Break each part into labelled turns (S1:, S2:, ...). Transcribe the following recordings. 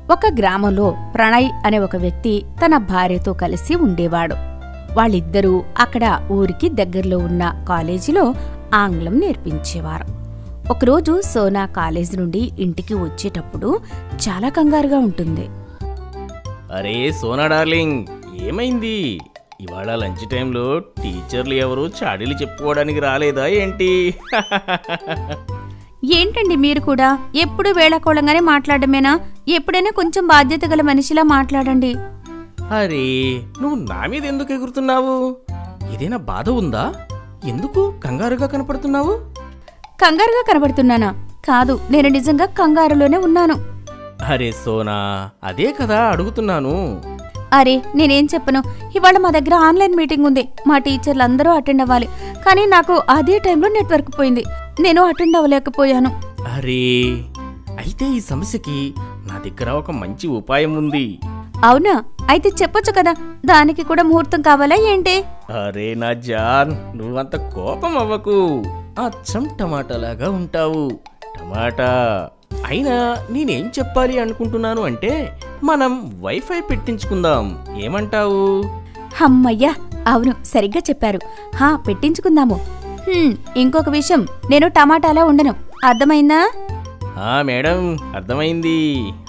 S1: ఒక గ్రామంలో ప్రణయ్ అనే ఒక వ్యక్తి తన భార్యతో కలిసి ఉండేవాడు వాళ్ళిద్దరూ అక్కడ ఊరికి దగ్గరలో ఉన్న కాలేజీలో ఆంగ్లం నేర్పించేవారు ఒకరోజు సోనా కాలేజీ నుండి ఇంటికి వచ్చేటప్పుడు చాలా కంగారుగా ఉంటుంది
S2: అరే సోనా డార్లింగ్ ఏమైంది ఇవాళ లంచ్ టైంలో టీచర్లు ఎవరు చాడీలు చెప్పుకోవడానికి రాలేదా ఏంటి
S1: ఏంటండి మీరు కూడా ఎప్పుడు వేళకోళంగానే మాట్లాడమేనా ఎప్పుడైనా కొంచెం బాధ్యత గల మనిషిలా మాట్లాడండి
S2: అరే నువ్వు నా మీద ఎందుకు ఎగురుతున్నావు ఏదైనా బాధ ఉందా ఎందుకు కంగారుగా కనపడుతున్నావు
S1: కంగారుగా కనబడుతున్నానా కాదు నేను నిజంగా కంగారులోనే ఉన్నాను
S2: అరే సోనా అదే కదా అడుగుతున్నాను
S1: అరే నేనేం చెప్పను ఇవాళ మా దగ్గర ఆన్లైన్ మీటింగ్ ఉంది మా టీచర్లు అందరూ అటెండ్ అవ్వాలి కానీ నాకు అదే టైంలో నెట్వర్క్ పోయింది నేను అటెండ్ అవ్వలేకపోయాను
S2: అరే అయితే ఈ సమస్యకి నా దగ్గర ఒక మంచి ఉపాయం ఉంది
S1: అవునా అయితే చెప్పొచ్చు కదా దానికి కూడా ముహూర్తం కావాలా ఏంటి
S2: అరే నా జాన్ నువ్వంత కోపం అవ్వకు అచ్చం టమాటాలాగా ఉంటావు టమాటా అయినా నేనేం చెప్పాలి అనుకుంటున్నాను అంటే మనం వైఫై పెట్టించుకుందాం ఏమంటావు
S1: హమ్మయ్యా అవును సరిగ్గా చెప్పారు హా పెట్టించుకుందాము హ్మ్, ఇంకొక విషయం నేను టమాటాలా ఉండను అర్థమైందా
S2: ఆ మేడం అర్థమైంది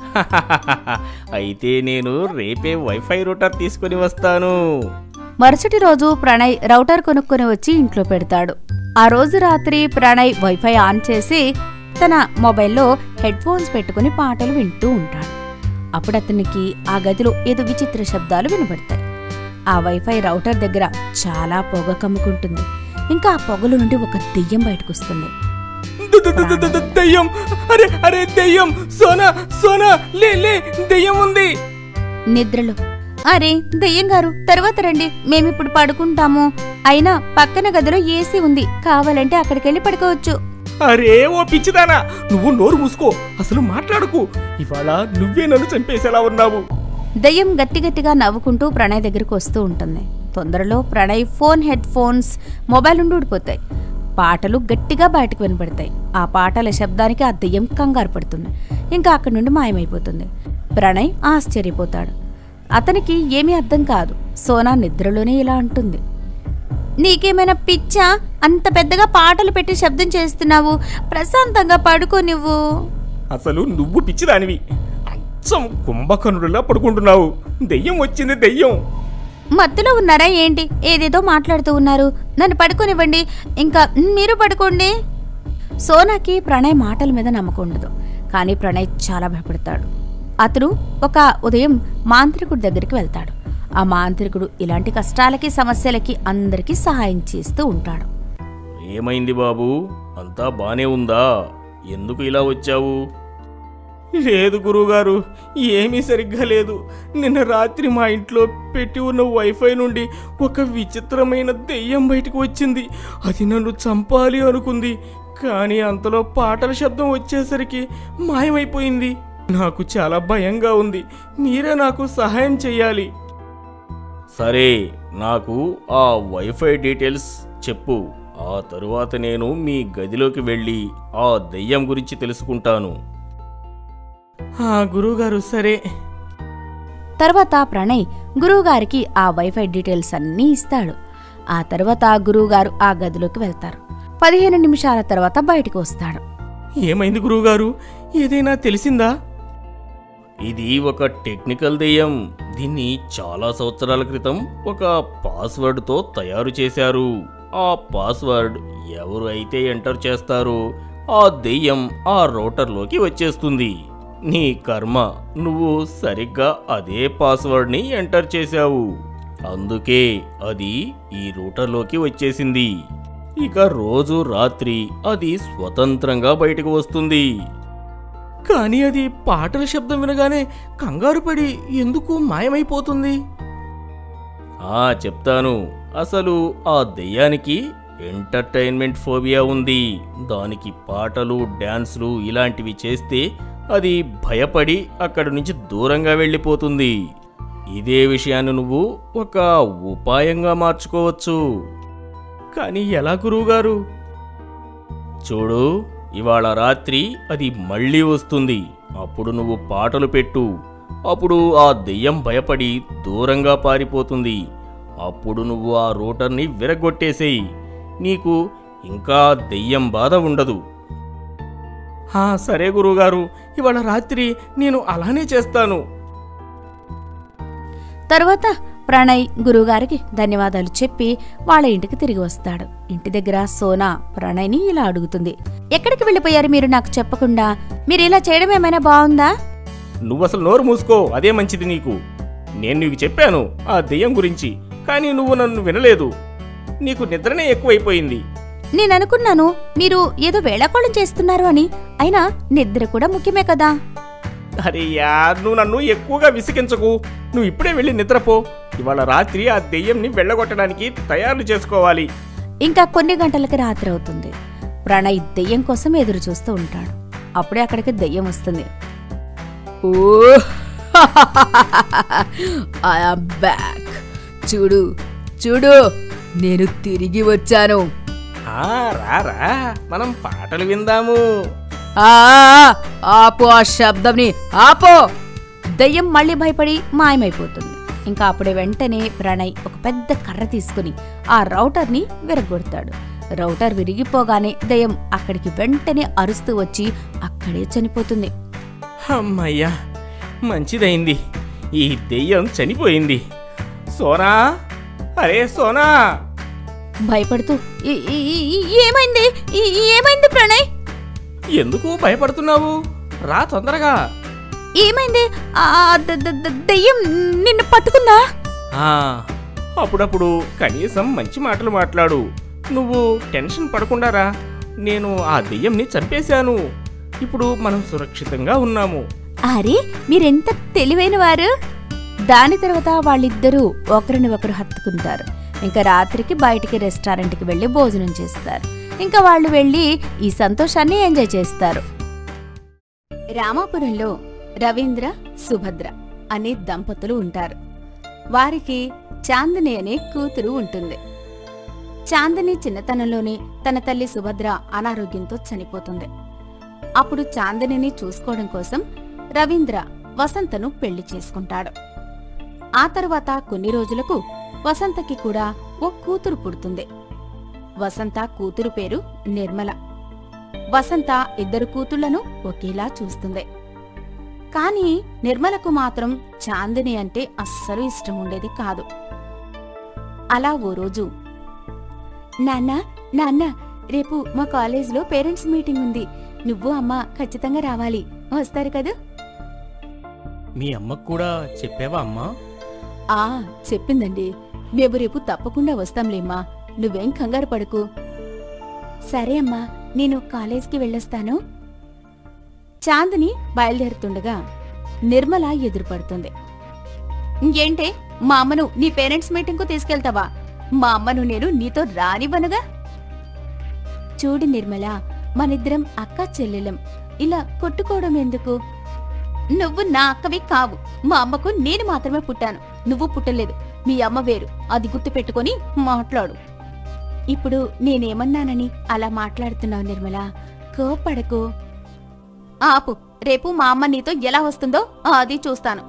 S2: అయితే నేను రేపే వైఫై రూటర్ తీసుకొని వస్తాను
S1: మరుసటి రోజు ప్రణయ్ రౌటర్ కొనుక్కొని వచ్చి ఇంట్లో పెడతాడు ఆ రోజు రాత్రి ప్రణయ్ వైఫై ఆన్ చేసి తన మొబైల్లో హెడ్ ఫోన్స్ పెట్టుకుని పాటలు వింటూ ఉంటాడు అప్పుడు అతనికి ఆ గదిలో ఏదో విచిత్ర శబ్దాలు వినబడతాయి ఆ వైఫై రౌటర్ దగ్గర చాలా పొగ కమ్ముకుంటుంది ఇంకా ఆ పొగల నుండి ఒక దెయ్యం బయటకొస్తుంది
S2: దెయ్యం అరే అరే దెయ్యం సోనా సోనా లే లే దెయ్యం ఉంది
S1: నిద్రలో అరే దెయ్యం గారు తర్వాత రండి మేమిప్పుడు పడుకుంటాము అయినా పక్కన గదిలో ఏసీ ఉంది కావాలంటే అక్కడికెళ్ళి పడుకోవచ్చు
S2: అరే ఓ పిచ్చిదానా నువ్వు నోరు మూసుకో అసలు మాట్లాడకు ఇవాళ నువ్వే నన్ను చంపేసేలా ఉన్నావు
S1: దయ్యం గట్టిగట్టిగా నవ్వుకుంటూ ప్రణయ్ దగ్గరకు వస్తూ ఉంటుంది తొందరలో Pranay phone head phones mobile నుండి ఊడిపోతాయి పాటలు గట్టిగా బయటకు వినపడతాయి ఆ పాటల శబ్దానికి ఆ దెయ్యం కంగారు పడుతుంది ఇంకా అక్కడి నుండి మాయమైపోతుంది ప్రణయ్ ఆశ్చర్యపోతాడు అతనికి ఏమీ అర్థం కాదు సోనా నిద్రలోనే ఇలా అంటుంది నీకేమైనా పిచ్చా అంత పెద్దగా పాటలు పెట్టి శబ్దం చేస్తున్నావు ప్రశాంతంగా పడుకో నువ్వు
S2: అసలు నువ్వు పిచ్చిదానివి అచ్చం కుంభకర్ణుడిలా పడుకుంటున్నావు దెయ్యం వచ్చింది దెయ్యం
S1: మత్తులో ఉన్నారా ఏంటి ఏదేదో మాట్లాడుతూ ఉన్నారు నన్ను పడుకోనివ్వండి ఇంకా మీరు పడుకోండి సోనాకి ప్రణయ్ మాటల మీద నమ్మకం ఉండదు కానీ ప్రణయ్ చాలా భయపడతాడు అతను ఒక ఉదయం మాంత్రికుడి దగ్గరికి వెళ్తాడు ఆ మాంత్రికుడు ఇలాంటి కష్టాలకి సమస్యలకి అందరికీ సహాయం చేస్తూ ఉంటాడు
S2: ఏమైంది బాబు అంతా బానే ఉందా ఎందుకు ఇలా వచ్చావు లేదు గురువుగారు ఏమీ సరిగ్గా లేదు నిన్న రాత్రి మా ఇంట్లో పెట్టి ఉన్న వైఫై నుండి ఒక విచిత్రమైన దెయ్యం బయటకు వచ్చింది అది నన్ను చంపాలి అనుకుంది కానీ అంతలో పాటల శబ్దం వచ్చేసరికి మాయమైపోయింది నాకు చాలా భయంగా ఉంది మీరే నాకు సహాయం చెయ్యాలి సరే నాకు ఆ వైఫై డీటెయిల్స్ చెప్పు ఆ తరువాత నేను మీ గదిలోకి వెళ్ళి ఆ దెయ్యం గురించి తెలుసుకుంటాను ఆ గురువుగారు సరే
S1: తర్వాత ప్రణయ్ గురువుగారికి ఆ వైఫై డీటెయిల్స్ అన్నీ ఇస్తాడు ఆ తర్వాత గురువుగారు ఆ గదిలోకి వెళ్తారు పదిహేను నిమిషాల తర్వాత బయటికి వస్తాడు
S2: ఏమైంది గురువుగారు ఏదైనా తెలిసిందా ఇది ఒక టెక్నికల్ దెయ్యం దీన్ని చాలా సంవత్సరాల క్రితం ఒక పాస్వర్డ్తో తయారు చేశారు ఆ పాస్వర్డ్ ఎవరు అయితే ఎంటర్ చేస్తారో ఆ దెయ్యం ఆ రౌటర్లోకి వచ్చేస్తుంది నీ కర్మ నువ్వు సరిగ్గా అదే పాస్వర్డ్ని ఎంటర్ చేశావు అందుకే అది ఈ రూటర్లోకి వచ్చేసింది ఇక రోజు రాత్రి అది స్వతంత్రంగా బయటకు వస్తుంది కానీ అది పాటల శబ్దం వినగానే కంగారు పడి ఎందుకు మాయమైపోతుంది ఆ చెప్తాను అసలు ఆ దెయ్యానికి ఎంటర్టైన్మెంట్ ఫోబియా ఉంది దానికి పాటలు డ్యాన్సులు ఇలాంటివి చేస్తే అది భయపడి అక్కడి నుంచి దూరంగా వెళ్ళిపోతుంది ఇదే విషయాన్ని నువ్వు ఒక ఉపాయంగా మార్చుకోవచ్చు కానీ ఎలా గురువుగారు చూడు ఇవాళ రాత్రి అది మళ్ళీ వస్తుంది అప్పుడు నువ్వు పాటలు పెట్టు అప్పుడు ఆ దెయ్యం భయపడి దూరంగా పారిపోతుంది అప్పుడు నువ్వు ఆ రోటర్ని విరగొట్టేసేయి నీకు ఇంకా దెయ్యం బాధ ఉండదు "హా, సరే గురువుగారు ఇవాళ రాత్రి నేను అలానే చేస్తాను
S1: తరువాత ప్రణయ్ గురువుగారికి ధన్యవాదాలు చెప్పి వాళ్ళ ఇంటికి తిరిగి వస్తాడు ఇంటి దగ్గర సోనా ప్రణయ్ని ఇలా అడుగుతుంది ఎక్కడికి వెళ్ళిపోయారు మీరు నాకు చెప్పకుండా మీరు ఇలా చేయడం ఏమైనా బాగుందా
S2: నువ్వు అసలు నోరు మూసుకో అదే మంచిది నీకు నేను నీకు చెప్పాను ఆ దెయ్యం గురించి కానీ నువ్వు నన్ను వినలేదు నీకు నిద్రనే ఎక్కువైపోయింది
S1: నేను అనుకున్నాను మీరు ఏదో వేళాకోళం చేస్తున్నారు అని అయినా నిద్ర కూడా ముఖ్యమే కదా
S2: అరే యా నువ్వు నన్ను ఎక్కువగా విసిగించకు నువ్వు ఇప్పుడే వెళ్ళి నిద్రపో ఇవాళ రాత్రి ఆ దెయ్యంని వెళ్ళగొట్టడానికి తయారు చేసుకోవాలి
S1: ఇంకా కొన్ని గంటలకి రాత్రి అవుతుంది ప్రణయ్ దెయ్యం కోసం ఎదురు చూస్తూ ఉంటాడు అప్పుడే అక్కడికి దెయ్యం వస్తుంది ఓ బ్యాక్ చూడు చూడు నేను తిరిగి వచ్చాను
S2: ఆ, రా రా మనం పాటలు విందాము
S1: ఆ ఆపు ఆ శబ్దంని ఆపో దయ్యం మళ్ళీ భయపడి మాయమైపోతుంది ఇంకా అప్పుడే వెంటనే ప్రణయ్ ఒక పెద్ద కర్ర తీసుకుని ఆ రౌటర్ని విరగొడతాడు రౌటర్ విరిగిపోగానే దయ్యం అక్కడికి వెంటనే అరుస్తూ వచ్చి అక్కడే చనిపోతుంది
S2: అమ్మయ్యా మంచిదైంది ఈ దెయ్యం చనిపోయింది సోనా అరే సోనా
S1: భయపడుతూ "ఈ- ఈ- ఈ- ఏమైంది ఈ- ఏమైంది ప్రణయ్
S2: ఎందుకు భయపడుతున్నావు రా తొందరగా
S1: ఏమైంది ఆ ద- ద- ద- దయ్యం నిన్ను పట్టుకుందా
S2: ఆ, అప్పుడప్పుడు కనీసం మంచి మాటలు మాట్లాడు నువ్వు టెన్షన్ పడకుండా రా నేను ఆ దెయ్యంని చంపేశాను ఇప్పుడు మనం సురక్షితంగా ఉన్నాము
S1: అరే మీరెంత తెలివైన వారు దాని తర్వాత వాళ్ళిద్దరూ ఒకరిని ఒకరు హత్తుకుంటారు ఇంకా రాత్రికి బయటికి రెస్టారెంట్కి వెళ్ళి భోజనం చేస్తారు ఇంకా వాళ్ళు వెళ్ళి ఈ సంతోషాన్ని ఎంజాయ్ చేస్తారు రామాపురంలో రవీంద్ర సుభద్ర అనే దంపతులు ఉంటారు వారికి చాందిని అనే కూతురు ఉంటుంది చాందిని చిన్నతనంలోనే తన తల్లి సుభద్ర అనారోగ్యంతో చనిపోతుంది అప్పుడు చాందినిని చూసుకోవడం కోసం రవీంద్ర వసంతను పెళ్లి చేసుకుంటాడు ఆ తరువాత కొన్ని రోజులకు వసంతకి కూడా ఓ కూతురు పుడుతుంది వసంత కూతురు పేరు నిర్మల వసంత ఇద్దరు కూతుళ్లను ఒకేలా చూస్తుంది కాని నిర్మలకు మాత్రం చాందిని అంటే అస్సలు ఇష్టం ఉండేది కాదు అలా ఓ రోజు నాన్న నాన్న రేపు మా కాలేజ్లో పేరెంట్స్ మీటింగ్ ఉంది నువ్వు అమ్మ ఖచ్చితంగా రావాలి వస్తారు కదా
S2: మీ అమ్మకు కూడా చెప్పావా అమ్మా
S1: ఆ చెప్పిందండి మేము రేపు తప్పకుండా వస్తాంలేమ్మా నువ్వేం కంగారు పడుకు సరే అమ్మా నేను కాలేజ్కి వెళ్ళొస్తాను చాందిని బయలుదేరుతుండగా నిర్మల ఎదురుపడుతుంది ఏంటే మా అమ్మను నీ పేరెంట్స్ మీటింగ్కు తీసుకెళ్తావా మా అమ్మను నేను నీతో రానివ్వనుగా చూడు నిర్మల మనిద్దరం అక్క చెల్లెలం ఇలా కొట్టుకోవడం ఎందుకు నువ్వు నా అక్కవి కావు మా అమ్మకు నేను మాత్రమే పుట్టాను నువ్వు పుట్టలేదు మీ అమ్మ వేరు అది గుర్తు పెట్టుకొని మాట్లాడు ఇప్పుడు నేనేమన్నానని అలా మాట్లాడుతున్నావు నిర్మల కోపడకు ఆపు రేపు మా అమ్మ నీతో ఎలా వస్తుందో అది చూస్తాను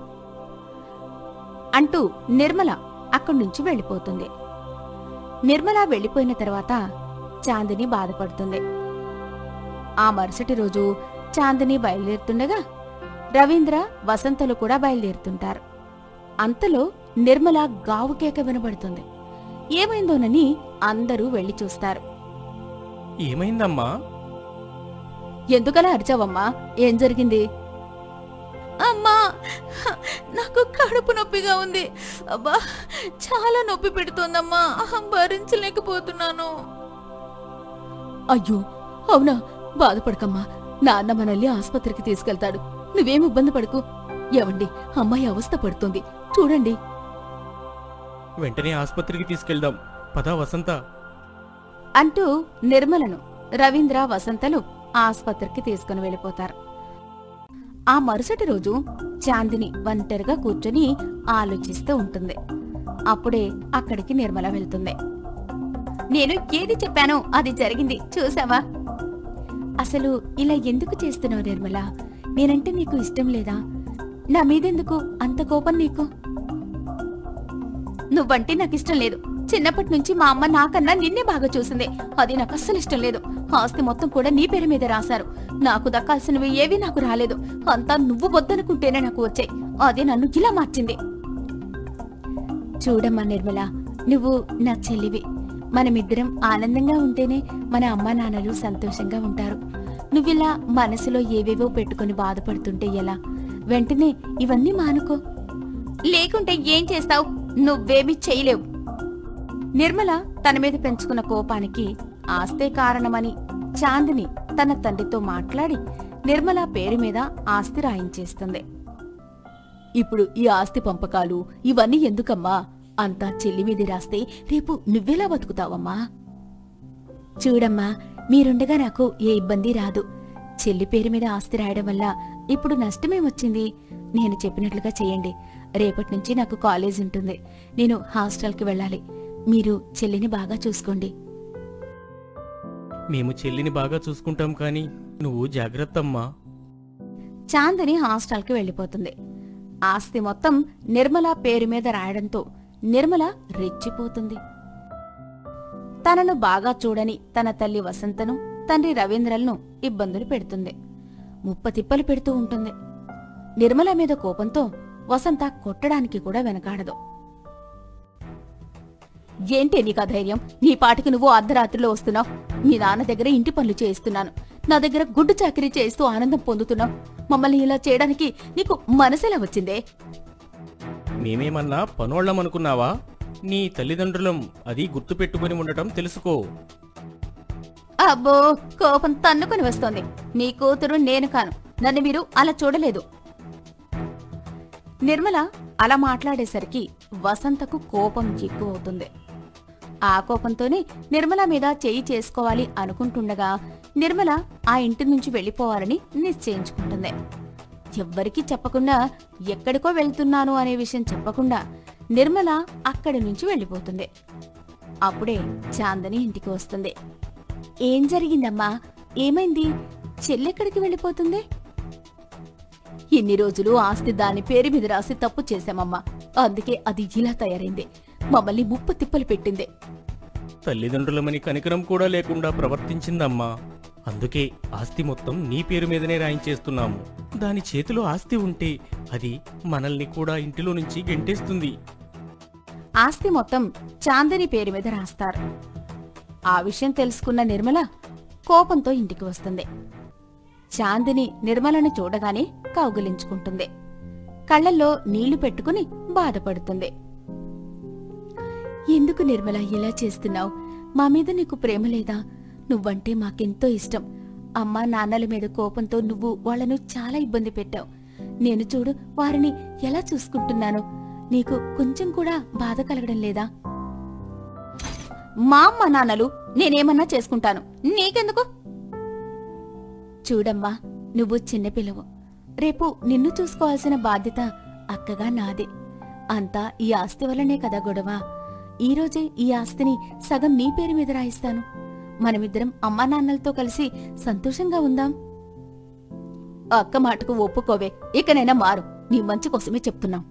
S1: అంటూ నిర్మల అక్కడి నుంచి వెళ్ళిపోతుంది నిర్మల వెళ్ళిపోయిన తర్వాత చాందిని బాధపడుతుంది ఆ మరుసటి రోజు చాందిని బయలుదేరుతుండగా రవీంద్ర వసంతలు కూడా బయలుదేరుతుంటారు అంతలో నిర్మల గావు కేక వినబడుతుంది ఏమైందోనని అందరూ వెళ్లి చూస్తారు
S2: ఏమైందమ్మా
S1: ఎందుకలా అరిచావమ్మా ఏం జరిగింది అమ్మా నాకు కడుపు నొప్పిగా ఉంది అబ్బా చాలా నొప్పి పెడుతోందమ్మా భరించలేకపోతున్నాను అయ్యో అవునా బాధపడకమ్మా నాన్న మనల్ని ఆసుపత్రికి తీసుకెళ్తాడు నువ్వేం ఇబ్బంది పడకు ఎవండి అమ్మాయి అవస్థ పడుతుంది చూడండి
S2: వెంటనే ఆసుపత్రికి తీసుకెళ్దాం పదా వసంత
S1: అంటూ నిర్మలను రవీంద్ర వసంతలు ఆసుపత్రికి తీసుకుని వెళ్ళిపోతారు ఆ మరుసటి రోజు చాందిని ఒంటరిగా కూర్చొని ఆలోచిస్తూ ఉంటుంది అప్పుడే అక్కడికి నిర్మల వెళ్తుంది నేను ఏది చెప్పానో అది జరిగింది చూసావా అసలు ఇలా ఎందుకు చేస్తున్నావు నిర్మల నేనంటే నీకు ఇష్టం లేదా నా మీదెందుకు అంత కోపం నీకు నువ్వంటే నాకు ఇష్టం లేదు చిన్నప్పటి నుంచి మా అమ్మ నాకన్నా నిన్నే బాగా చూసింది అది నాకు అస్సలు ఇష్టం లేదు ఆస్తి మొత్తం కూడా నీ పేరు మీద రాశారు నాకు దక్కాల్సినవి ఏవి నాకు రాలేదు అంతా నువ్వు వద్దనుకుంటేనే నాకు వచ్చాయి అది నన్ను ఇలా మార్చింది చూడమ్మా నిర్మల నువ్వు నా చెల్లివి మనమిద్దరం ఆనందంగా ఉంటేనే మన అమ్మా నాన్నలు సంతోషంగా ఉంటారు నువ్విలా మనసులో ఏవేవో పెట్టుకుని బాధపడుతుంటే ఎలా వెంటనే ఇవన్నీ మానుకో లేకుంటే ఏం చేస్తావు నువ్వేమీ చేయలేవు నిర్మల తన మీద పెంచుకున్న కోపానికి ఆస్తే కారణమని చాందిని తన తండ్రితో మాట్లాడి నిర్మల పేరు మీద ఆస్తి రాయించేస్తుంది ఇప్పుడు ఈ ఆస్తి పంపకాలు ఇవన్నీ ఎందుకమ్మా అంతా చెల్లి మీది రాస్తే రేపు నువ్వెలా బతుకుతావమ్మా చూడమ్మా మీరుండగా నాకు ఏ ఇబ్బంది రాదు చెల్లి పేరు మీద ఆస్తి రాయడం వల్ల ఇప్పుడు నష్టమేమొచ్చింది నేను చెప్పినట్లుగా చేయండి రేపటి నుంచి నాకు కాలేజ్ ఉంటుంది నేను హాస్టల్కి వెళ్ళాలి మీరు చెల్లిని బాగా చూసుకోండి
S2: మేము చెల్లిని బాగా చూసుకుంటాం కానీ నువ్వు జాగ్రత్త అమ్మా
S1: చాందని హాస్టల్కి వెళ్ళిపోతుంది ఆస్తి మొత్తం నిర్మల పేరు మీద రాయడంతో నిర్మల రెచ్చిపోతుంది తనను బాగా చూడని తన తల్లి వసంతను తండ్రి రవీంద్రలను ఇబ్బందులు పెడుతుంది ముప్పతిప్పలు పెడుతూ ఉంటుంది నిర్మల మీద కోపంతో వసంత కొట్టడానికి కూడా వెనకాడదు ఏంటి నీకు ఆ ధైర్యం నీ పాటికి నువ్వు అర్ధరాత్రిలో వస్తున్నావు మీ నాన్న దగ్గర ఇంటి పనులు చేయిస్తున్నాను నా దగ్గర గుడ్డు చాకరీ చేస్తూ ఆనందం పొందుతున్నావు మమ్మల్ని ఇలా చేయడానికి నీకు మనసెలా వచ్చిందే
S2: మేమేమన్నా పనోళ్ళం అనుకున్నావా నీ తల్లిదండ్రులం అది గుర్తుపెట్టుకుని ఉండటం తెలుసుకో
S1: అబ్బో కోపం తన్నుకొని వస్తోంది మీ కూతురు నేను కాను నన్ను మీరు అలా చూడలేదు నిర్మల అలా మాట్లాడేసరికి వసంతకు కోపం ఎక్కువవుతుంది ఆ కోపంతోనే నిర్మల మీద చేయి చేసుకోవాలి అనుకుంటుండగా నిర్మల ఆ ఇంటి నుంచి వెళ్ళిపోవాలని నిశ్చయించుకుంటుంది ఎవ్వరికీ చెప్పకుండా ఎక్కడికో వెళ్తున్నాను అనే విషయం చెప్పకుండా నిర్మల అక్కడి నుంచి వెళ్ళిపోతుంది అప్పుడే చాందని ఇంటికి వస్తుంది ఏం జరిగిందమ్మా ఏమైంది చెల్లెక్కడికి వెళ్ళిపోతుంది ఇన్ని రోజులు ఆస్తి దాని పేరు మీద రాసి తప్పు చేశామమ్మా అందుకే అది ఇలా తయారైంది మమ్మల్ని ముప్పు తిప్పలు పెట్టింది
S2: తల్లిదండ్రులమని కనికరం కూడా లేకుండా ప్రవర్తించిందమ్మా అందుకే ఆస్తి మొత్తం నీ పేరు మీదనే రాయించేస్తున్నాము దాని చేతిలో ఆస్తి ఉంటే అది మనల్ని కూడా ఇంటిలో నుంచి గెంటేస్తుంది
S1: ఆస్తి మొత్తం చాందని పేరు మీద రాస్తారు ఆ విషయం తెలుసుకున్న నిర్మల కోపంతో ఇంటికి వస్తుంది చాందిని నిర్మలను చూడగానే కౌగిలించుకుంటుంది కళ్ళల్లో నీళ్లు పెట్టుకుని బాధపడుతుంది ఎందుకు నిర్మల ఇలా చేస్తున్నావు మా మీద నీకు ప్రేమ లేదా నువ్వంటే మాకెంతో ఇష్టం అమ్మా నాన్నల మీద కోపంతో నువ్వు వాళ్ళను చాలా ఇబ్బంది పెట్టావు నేను చూడు వారిని ఎలా చూసుకుంటున్నాను నీకు కొంచెం కూడా బాధ కలగడం లేదా మా అమ్మ నాన్నలు నేనేమన్నా చేసుకుంటాను నీకెందుకు చూడమ్మా నువ్వు చిన్నపిల్లవు రేపు నిన్ను చూసుకోవాల్సిన బాధ్యత అక్కగా నాదే అంతా ఈ ఆస్తి వల్లనే కదా గొడవ ఈరోజే ఈ ఆస్తిని సగం నీ పేరు మీద రాయిస్తాను మనమిద్దరం అమ్మా నాన్నలతో కలిసి సంతోషంగా ఉందాం అక్క మాటకు ఒప్పుకోవే ఇకనైనా మారు నీ మంచి కోసమే చెప్తున్నాం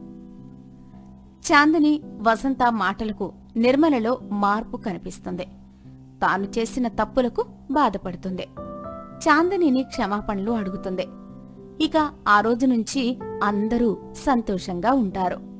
S1: చాందని వసంత మాటలకు నిర్మలలో మార్పు కనిపిస్తుంది తాను చేసిన తప్పులకు బాధపడుతుంది చాందనిని క్షమాపణలు అడుగుతుంది ఇక ఆ రోజు నుంచి అందరూ సంతోషంగా ఉంటారు